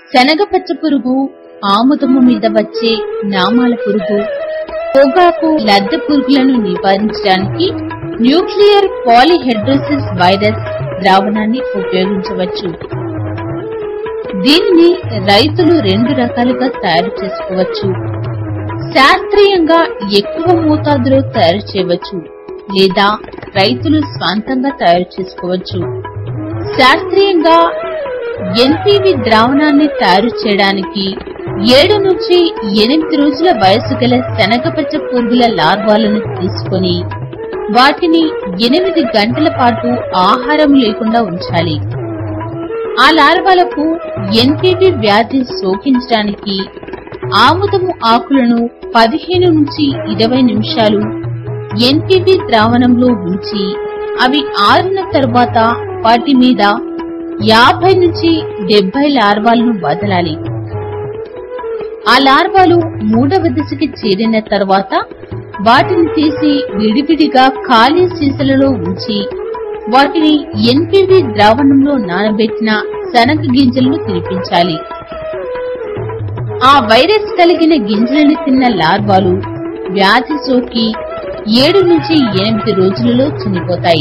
శనగ పచ్చ పురుగు ఆముదము మీద వచ్చే నామాల పురుగు పొగాకు లద్దె పురుగులను నివారించడానికి న్యూక్లియర్ పాలిహెడ్రోసిస్ వైరస్ ద్రావణాన్ని ఉపయోగించవచ్చు దీనిని రైతులు రెండు రకాలుగా తయారు చేసుకోవచ్చు శాస్త్రీయంగా ఎక్కువ మోతాదులో తయారు చేయవచ్చు లేదా రైతులు స్వంతంగా తయారు చేసుకోవచ్చు శాస్త్రీయంగా ఎన్పివి ద్రావణాన్ని తయారు చేయడానికి ఏడు నుంచి ఎనిమిది రోజుల వయసు గల శనగపచ్చ పురుగుల లార్వాలను తీసుకొని వాటిని ఎనిమిది గంటల పాటు ఆహారం లేకుండా ఉంచాలి ఆ లార్వాలకు ఎన్పివి వ్యాధి సోకించడానికి ఆముదము ఆకులను పదిహేను నుంచి ఇరవై నిమిషాలు ఎన్పివి ద్రావణంలో ఉంచి అవి ఆరిన తరువాత వాటి మీద యాభై నుంచి డెబ్బై లార్వాలను వదలాలి ఆ లార్వాలు మూడవ దశకి చేరిన తర్వాత వాటిని తీసి విడివిడిగా ఖాళీ సీసలలో ఉంచి వాటిని ఎన్పివి ద్రావణంలో నానబెట్టిన శనగ గింజలను తినిపించాలి ఆ వైరస్ కలిగిన గింజలను తిన్న లార్వాలు వ్యాధి సోకి ఏడు నుంచి ఎనిమిది రోజులలో చనిపోతాయి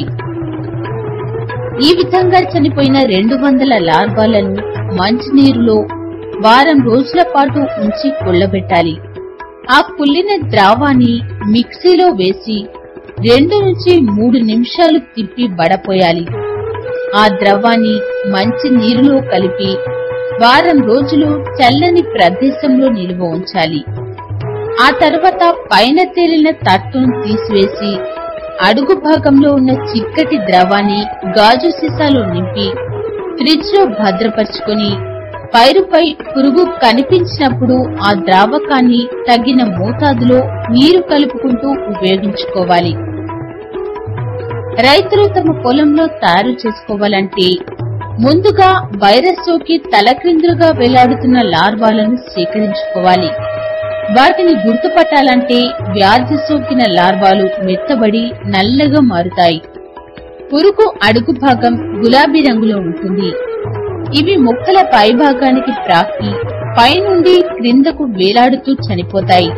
ఈ విధంగా చనిపోయిన రెండు వందల లార్వాలను మంచినీరులో వారం రోజుల పాటు ఉంచి కుళ్ళబెట్టాలి ఆ కుళ్ళిన ద్రావాన్ని మిక్సీలో వేసి రెండు నుంచి మూడు నిమిషాలు తిప్పి వడపోయాలి ఆ ద్రవాన్ని మంచి నీరులో కలిపి వారం రోజులు చల్లని ప్రదేశంలో నిల్వ ఉంచాలి ఆ తర్వాత పైన తేలిన తట్టును తీసివేసి అడుగు భాగంలో ఉన్న చిక్కటి ద్రవాన్ని గాజు సీసాలో నింపి ఫ్రిడ్జ్ లో భద్రపరుచుకొని పైరుపై పురుగు కనిపించినప్పుడు ఆ ద్రావకాన్ని తగిన మోతాదులో నీరు కలుపుకుంటూ ఉపయోగించుకోవాలి రైతులు తమ పొలంలో తయారు చేసుకోవాలంటే ముందుగా వైరస్ సోకి తలక్రిందులుగా వేలాడుతున్న లార్వాలను సేకరించుకోవాలి వాటిని గుర్తుపట్టాలంటే వ్యాధి సోకిన లార్వాలు మెత్తబడి నల్లగా మారుతాయి పురుగు అడుగు భాగం గులాబీ రంగులో ఉంటుంది ఇవి మొక్కల పైభాగానికి ప్రాకి పైనుండి క్రిందకు వేలాడుతూ చనిపోతాయి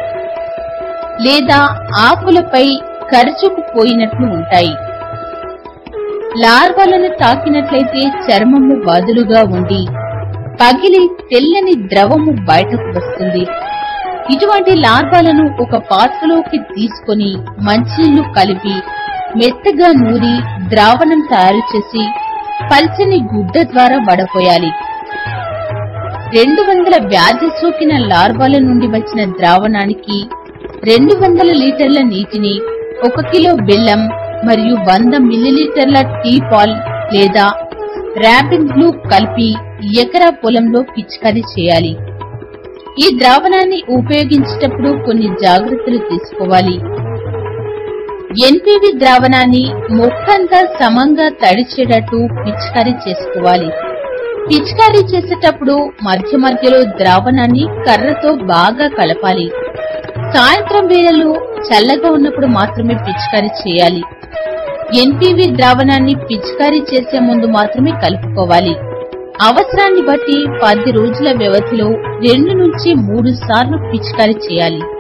లేదా ఆకులపై కరుచుకుపోయినట్లు ఉంటాయి లార్వాలను తాకినట్లయితే చర్మము వదులుగా ఉండి పగిలి తెల్లని ద్రవము బయటకు వస్తుంది ఇటువంటి లార్వాలను ఒక పాత్రలోకి తీసుకొని మంచినీళ్లు కలిపి మెత్తగా నూరి ద్రావణం తయారు చేసి పల్చని గుడ్డ ద్వారా వడపోయాలి రెండు వందల వ్యాధి సోకిన లార్వాల నుండి వచ్చిన ద్రావణానికి రెండు వందల లీటర్ల నీటిని ఒక కిలో బెల్లం మరియు వంద మిల్లీలీటర్ల టీ పాల్ లేదా ర్యాపిడ్ బ్లూ కలిపి ఎకరా పొలంలో పిచికారీ చేయాలి ఈ ద్రావణాన్ని ఉపయోగించేటప్పుడు కొన్ని జాగ్రత్తలు తీసుకోవాలి ఎన్పివి ద్రావణాన్ని మొక్కంతా సమంగా తడిచేటట్టు పిచికారీ చేసుకోవాలి పిచికారీ చేసేటప్పుడు మధ్య మధ్యలో ద్రావణాన్ని కర్రతో బాగా కలపాలి సాయంత్రం వేళలో చల్లగా ఉన్నప్పుడు మాత్రమే పిచికారీ చేయాలి ఎన్పివి ద్రావణాన్ని పిచికారీ చేసే ముందు మాత్రమే కలుపుకోవాలి అవసరాన్ని బట్టి పది రోజుల వ్యవధిలో రెండు నుంచి మూడు సార్లు పిచికారీ చేయాలి